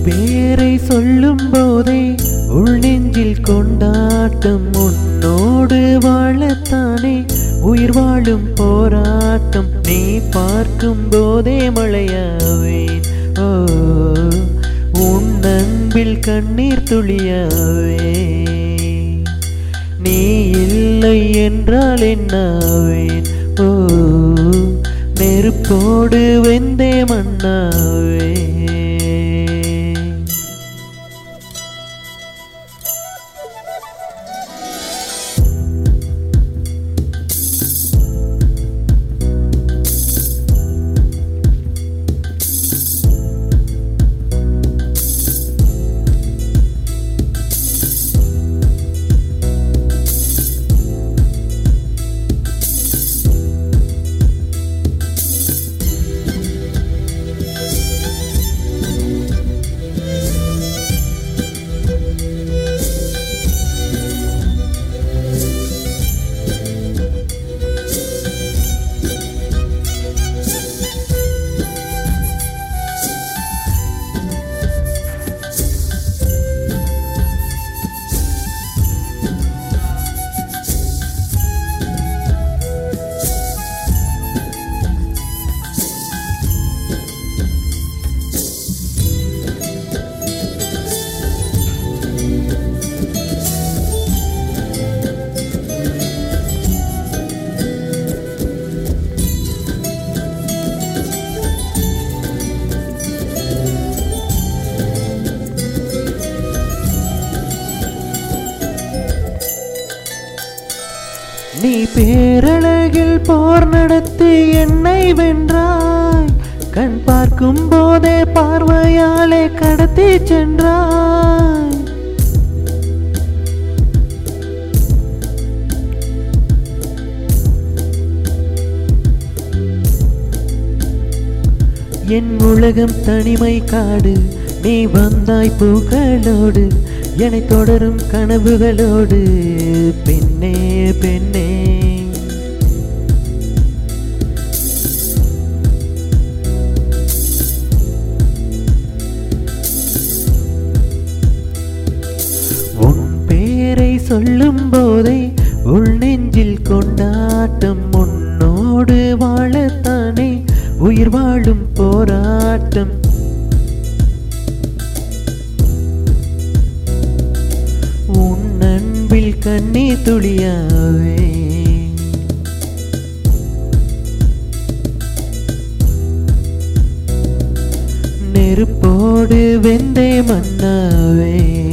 பேரை சொல்லும் போதே உள் நெஞ்சில் கொண்டாட்டம் உன்னோடு வாழத்தானே உயிர் வாழும் போராட்டம் நீ பார்க்கும் போதே மழையாவேன் ஓ உன் அன்பில் கண்ணீர் துளியாவே நீ இல்லை என்றால் என்னாவேன் ஓ நெருப்போடு வெந்தே மண்ணாவே நீ பேரழகில் போர் நடத்தி என்னை வென்றாய் கண் பார்க்கும் போதே பார்வையாலே கடத்தி சென்றாய் என் உலகம் தனிமை காடு நீ வந்தாய் பூக்களோடு என்னை தொடரும் கனவுகளோடு பெண்ணே பெண்ணே உன் பேரை சொல்லும் போதே உள் நெஞ்சில் கொண்டாட்டம் உன்னோடு வாழத்தானே உயிர் வாழும் போராட்டம் உன் அன்பில் கண்ணீர் துளியாவே நெருப்போடு வெந்தே மண்ணாவே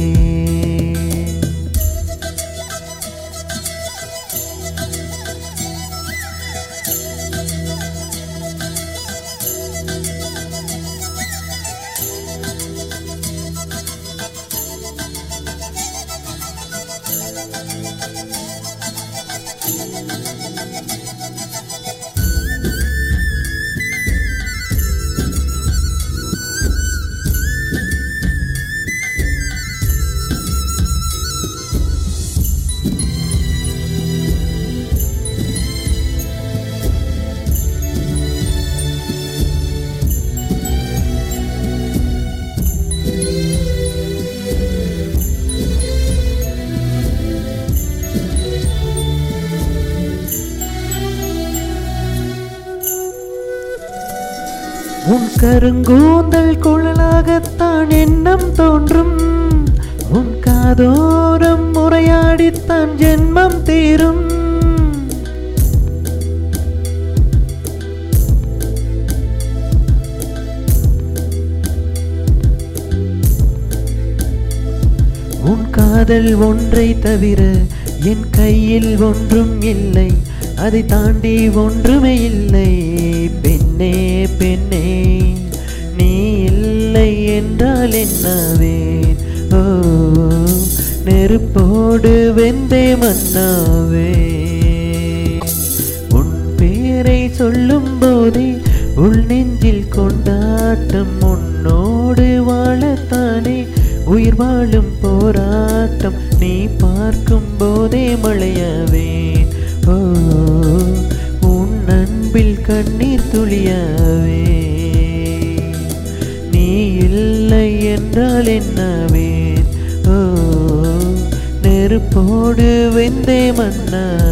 உன் கருங்கூந்தல் குழலாகத்தான் எண்ணம் தோன்றும் உன் காதோரம் முறையாடித்தான் ஜென்மம் தீரும் உன் காதல் ஒன்றை தவிர என் கையில் ஒன்றும் இல்லை அதை தாண்டி ஒன்றுமே இல்லை பெண்ணே பெண்ணே நீ இல்லை என்றால் என்னவேன் ஓ நெருப்போடு வெந்தே மன்னாவே உன் பேரை சொல்லும் போதே உள் நெஞ்சில் கொண்டாட்டம் உன்னோடு வாழத்தானே உயிர் வாழும் போராட்டம் நீ பார்க்கும் போதே மழையாவேன் ஓ உன் அன்பில் கண்ணீர் துளியாவே நீ இல்லை என்றால் என்னவேன் ஓ நெருப்போடு வெந்தே மன்னா